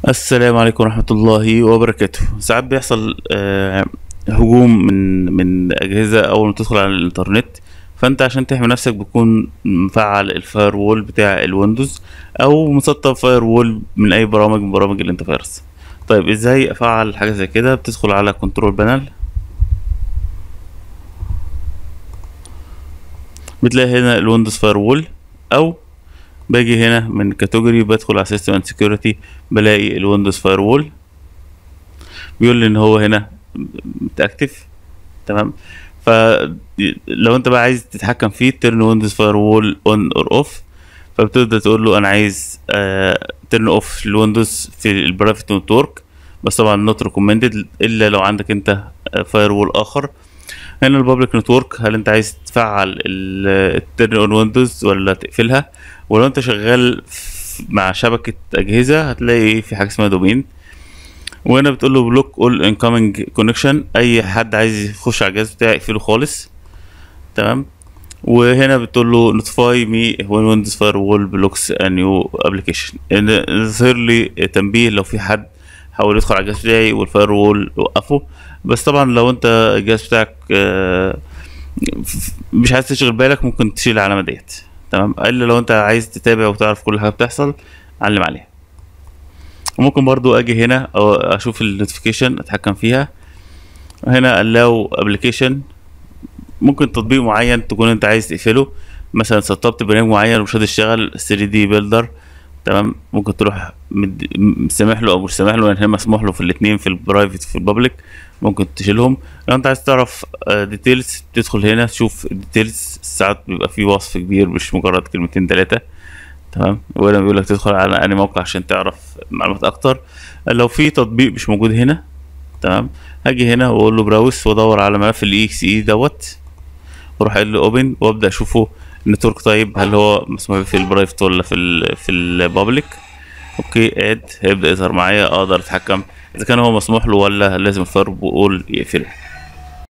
السلام عليكم ورحمة الله وبركاته ساعات بيحصل آه، هجوم من من أجهزة أول ما تدخل على الإنترنت فأنت عشان تحمي نفسك بتكون مفعل الفاير وول بتاع الويندوز أو مسطب فاير وول من أي برامج من برامج الانتي فايروس طيب ازاي افعل حاجة زي كده بتدخل على كنترول بانل بتلاقي هنا الويندوز فاير وول او باجي هنا من كاتيجوري بدخل على سيستم اند سكيورتي بلاقي الويندوز فاير وول بيقول لي ان هو هنا متاكتف تمام فلو انت بقى عايز تتحكم فيه ترن ويندوز فاير وول اون اور اوف فبتبدا تقول له انا عايز ترن اوف الويندوز في البرايفت نتورك بس طبعا نوت ريكومندد الا لو عندك انت فاير وول اخر هنا البابليك نتورك هل انت عايز تفعل الترن اون ويندوز ولا تقفلها ولو انت شغال مع شبكة أجهزة هتلاقي في حاجة اسمها دومين وهنا بتقول له بلوك اول انكoming كونكشن اي حد عايز يخش على الجهاز بتاعي اقفله خالص تمام وهنا بتقول له notify me when Windows Firewall blocks a new application ان يظهر لي تنبيه لو في حد حاول يدخل على الجهاز بتاعي والفاير وول وقفه بس طبعا لو انت الجهاز بتاعك آه، مش عايز تشغل بالك ممكن تشيل العلامه ديت تمام الا لو انت عايز تتابع وتعرف كل حاجه بتحصل علم عليها وممكن برضو اجي هنا او اشوف النوتيفيكيشن اتحكم فيها هنا allow application ممكن تطبيق معين تكون انت عايز تقفله مثلا سطبت برنامج معين ومش هتشتغل 3 دي بيلدر تمام ممكن تروح مد- م- سامح له او مش سامح له لان هي مسموح له في الاثنين في البرايفت في البابليك ممكن تشيلهم لو انت عايز تعرف ديتيلز تدخل هنا تشوف الديتيلز ساعات بيبقى فيه وصف كبير مش مجرد كلمتين ثلاثه تمام وهنا بيقول لك تدخل على انهي موقع عشان تعرف معلومات اكتر لو في تطبيق مش موجود هنا تمام هاجي هنا واقول له براوس وادور على ملف الاي اكس اي دوت واروح قايل له اوبن وابدا اشوفه النتورك تايب هل هو مسموح في البرايفت ولا في ال في البابليك اوكي اد هيبدا يظهر معايا اقدر اتحكم اذا كان هو مسموح له ولا لازم الفاير وول يقفله